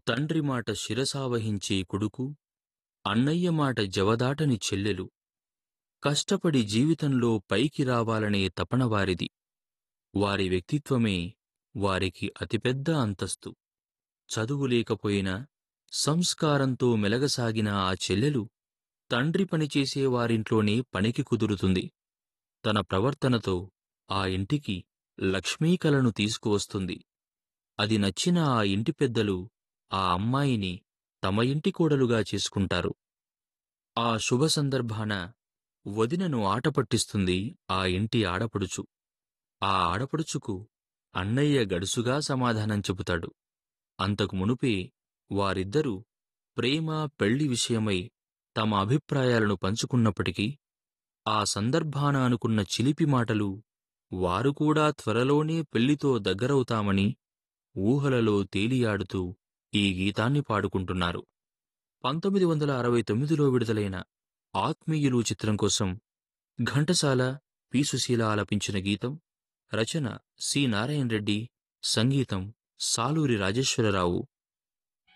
తండ్రి మాట శిరసావహించే కొడుకు అన్నయ్య మాట జవదాటని చెల్లెలు కష్టపడి జీవితంలో పైకి రావాలనే తపన వారిది వారి వ్యక్తిత్వమే వారికి అతిపెద్ద అంతస్తు చదువు లేకపోయినా సంస్కారంతో మెలగసాగిన ఆ చెల్లెలు తండ్రి పనిచేసే వారింట్లోనే పనికి కుదురుతుంది తన ప్రవర్తనతో ఆ ఇంటికి లక్ష్మీకలను తీసుకువస్తుంది అది నచ్చిన ఆ ఇంటి పెద్దలు ఆ అమ్మాయిని తమ ఇంటి కోడలుగా చేసుకుంటారు ఆ శుభ సందర్భాన వదినను ఆట పట్టిస్తుంది ఆ ఇంటి ఆడపడుచు ఆ ఆడపడుచుకు అన్నయ్య గడుసుగా సమాధానం చెబుతాడు అంతకు మునుపే వారిద్దరూ ప్రేమ పెళ్లి విషయమై తమ అభిప్రాయాలను పంచుకున్నప్పటికీ ఆ సందర్భాన అనుకున్న చిలిపి మాటలు వారు కూడా త్వరలోనే పెళ్లితో దగ్గరవుతామని ఊహలలో తేలియాడుతూ ఈ గీతాన్ని పాడుకుంటున్నారు పంతొమ్మిది వందల అరవై తొమ్మిదిలో విడుదలైన ఆత్మీయులు చిత్రం కోసం ఘంటసాల పి సుశీల ఆలపించిన గీతం రచన సి నారాయణ రెడ్డి సంగీతం సాలూరి రాజేశ్వరరావు